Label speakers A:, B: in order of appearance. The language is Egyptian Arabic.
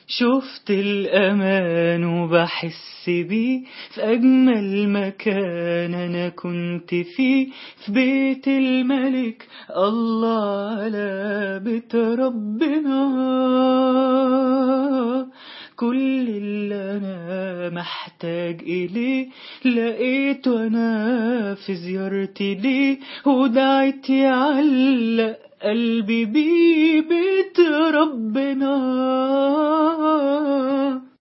A: شفت الأمان وبحس بيه في أجمل مكان أنا كنت فيه في بيت الملك الله على بيت ربنا كل اللي أنا محتاج إليه لقيت وأنا في زيارتي ليه ودعيت يعلق قلبي بيه بيت ربنا